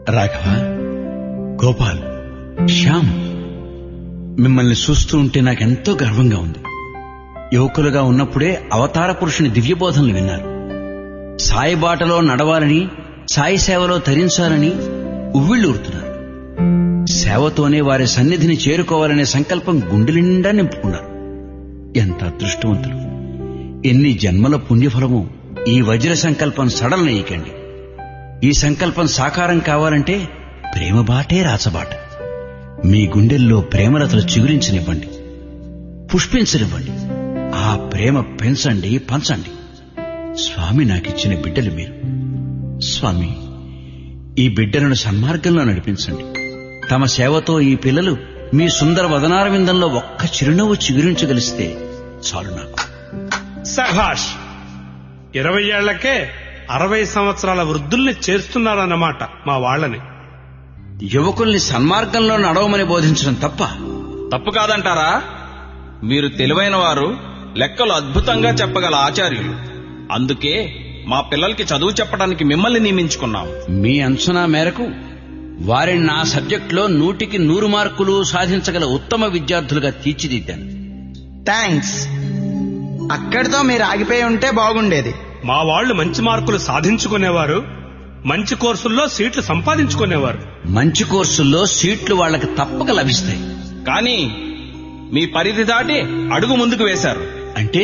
రాఘవ గోపాల్ శ్యామ్ మిమ్మల్ని చూస్తూ ఉంటే నాకెంతో గర్వంగా ఉంది యువకులుగా ఉన్నప్పుడే అవతార పురుషుని దివ్యబోధనలు విన్నారు సాయి బాటలో నడవాలని సాయి సేవలో తరించాలని ఉవ్విళ్ళూరుతున్నారు సేవతోనే వారి సన్నిధిని చేరుకోవాలనే సంకల్పం గుండె నిండా నింపుకున్నారు ఎంత అదృష్టవంతులు ఎన్ని జన్మల పుణ్యఫలమో ఈ వజ్ర సంకల్పం సడలనీయకండి ఈ సంకల్పం సాకారం కావాలంటే ప్రేమ బాటే రాచబాట మీ గుండెల్లో ప్రేమలతలు చిగురించనివ్వండి పుష్పించనివ్వండి ఆ ప్రేమ పెంచండి పంచండి స్వామి నాకిచ్చిన బిడ్డలు మీరు స్వామి ఈ బిడ్డలను సన్మార్గంలో నడిపించండి తమ సేవతో ఈ పిల్లలు మీ సుందర వదనార విందంలో ఒక్క చిరునవ్వు చిగురించగలిస్తే చాలు నాకు సభాష్ ఇరవై ఏళ్లకే అరవై సంవత్సరాల వృద్ధుల్ని చేస్తున్నారన్నమాట మా వాళ్ళని యువకుల్ని సన్మార్గంలో నడవమని బోధించడం తప్ప తప్పు కాదంటారా మీరు తెలివైన వారు లెక్కలు అద్భుతంగా చెప్పగల ఆచార్యులు అందుకే మా పిల్లలకి చదువు చెప్పడానికి మిమ్మల్ని నియమించుకున్నాం మీ అంచనా మేరకు వారిని నా సబ్జెక్టులో నూటికి నూరు మార్కులు సాధించగల ఉత్తమ విద్యార్థులుగా తీర్చిదిద్దాను థ్యాంక్స్ అక్కడితో మీరు ఆగిపోయి ఉంటే బాగుండేది మా వాళ్ళు మంచి మార్కులు సాధించుకునేవారు మంచి కోర్సుల్లో సీట్లు సంపాదించుకునేవారు మంచి కోర్సుల్లో సీట్లు వాళ్ళకి తప్పక లభిస్తాయి కానీ మీ పరిధి దాటి అడుగు ముందుకు వేశారు అంటే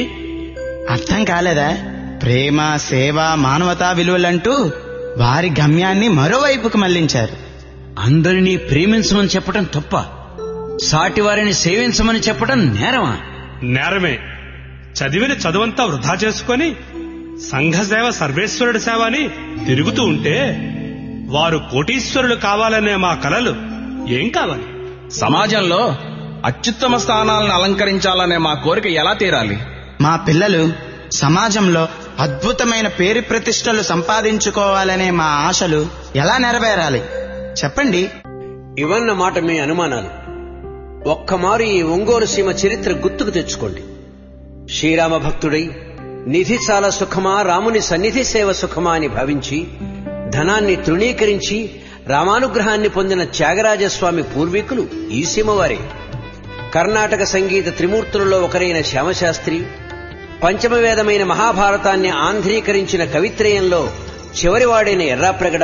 అర్థం కాలేదా ప్రేమ సేవ మానవతా విలువలంటూ వారి గమ్యాన్ని మరోవైపుకు మళ్లించారు అందరినీ ప్రేమించమని చెప్పడం తప్ప సాటి వారిని సేవించమని చెప్పడం నేరమా నేరమే చదివిన చదువంతా వృధా చేసుకొని సంఘ సేవ సర్వేశ్వరుడి సేవ అని తిరుగుతూ ఉంటే వారు కోటీశ్వరులు కావాలనే మా కలలు ఏం కావాలి సమాజంలో అత్యుత్తమ స్థానాలను అలంకరించాలనే మా కోరిక ఎలా తీరాలి మా పిల్లలు సమాజంలో అద్భుతమైన పేరు ప్రతిష్టలు సంపాదించుకోవాలనే మా ఆశలు ఎలా నెరవేరాలి చెప్పండి ఇవన్నమాట మీ అనుమానాలు ఒక్కమారు ఈ ఒంగోలు సీమ చరిత్ర గుర్తుకు తెచ్చుకోండి శ్రీరామ భక్తుడై నిధి చాలా సుఖమా రాముని సన్నిధి సేవ సుఖమా అని భావించి ధనాన్ని తృణీకరించి రామానుగ్రహాన్ని పొందిన త్యాగరాజస్వామి పూర్వీకులు ఈ సీమవారే కర్ణాటక సంగీత త్రిమూర్తులలో ఒకరైన శ్యామశాస్త్రి పంచమవేదమైన మహాభారతాన్ని ఆంధ్రీకరించిన కవిత్రయంలో చివరివాడైన ఎర్రాప్రగడ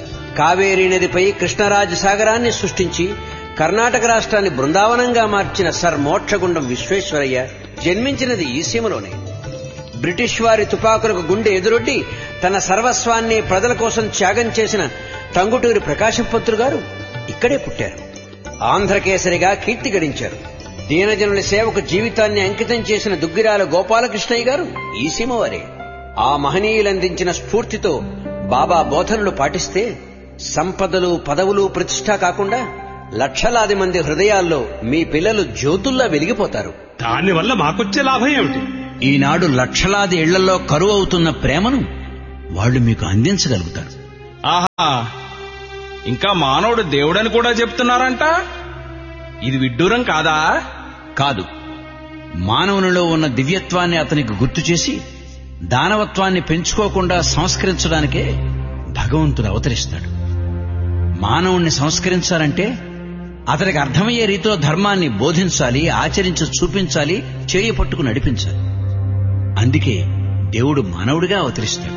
కావేరీ నదిపై కృష్ణరాజ సాగరాన్ని సృష్టించి కర్ణాటక రాష్ట్రాన్ని బృందావనంగా మార్చిన సర్ మోక్షగుండం విశ్వేశ్వరయ్య జన్మించినది ఈ సీమలోనే బ్రిటిష్ వారి తుపాకులకు గుండె ఎదురొడ్డి తన సర్వస్వాన్ని ప్రజల కోసం త్యాగం చేసిన టంగుటూరి ప్రకాశం పంతులు గారు ఇక్కడే పుట్టారు ఆంధ్రకేసరిగా కీర్తి గడించారు దీనజనుల సేవకు జీవితాన్ని అంకితం చేసిన దుగ్గిరాల గోపాలకృష్ణయ్య గారు ఈ సీమవారే ఆ మహనీయులందించిన స్ఫూర్తితో బాబా బోధనలు పాటిస్తే సంపదలు పదవులు ప్రతిష్ట కాకుండా లక్షలాది మంది హృదయాల్లో మీ పిల్లలు జ్యోతుల్లా వెలిగిపోతారు దానివల్ల మాకొచ్చే లాభం ఏమిటి ఈనాడు లక్షలాది ఇళ్లలో కరువు అవుతున్న ప్రేమను వాళ్ళు మీకు అందించగలుగుతారు ఆహా ఇంకా మానవుడు దేవుడని కూడా చెప్తున్నారంట ఇది విడ్డూరం కాదా కాదు మానవునిలో ఉన్న దివ్యత్వాన్ని అతనికి గుర్తు చేసి దానవత్వాన్ని పెంచుకోకుండా సంస్కరించడానికే భగవంతుడు అవతరిస్తాడు మానవుణ్ణి సంస్కరించాలంటే అతనికి అర్థమయ్యే రీతిలో ధర్మాన్ని బోధించాలి ఆచరించి చూపించాలి చేయి పట్టుకు నడిపించాలి అందుకే దేవుడు మానవుడిగా అవతరిస్తాడు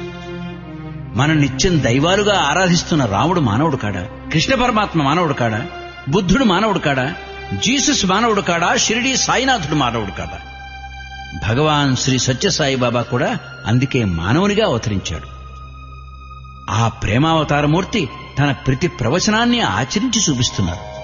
మనం నిత్యం దైవాలుగా ఆరాధిస్తున్న రాముడు మానవుడు కాడా కృష్ణ పరమాత్మ మానవుడు కాడా బుద్ధుడు మానవుడు కాడా జీసస్ మానవుడు కాడా షిరిడి సాయినాథుడు మానవుడు కాడా భగవాన్ శ్రీ సత్యసాయిబాబా కూడా అందుకే మానవునిగా అవతరించాడు ఆ ప్రేమావతారమూర్తి తన ప్రతి ప్రవచనాన్ని ఆచరించి చూపిస్తున్నారు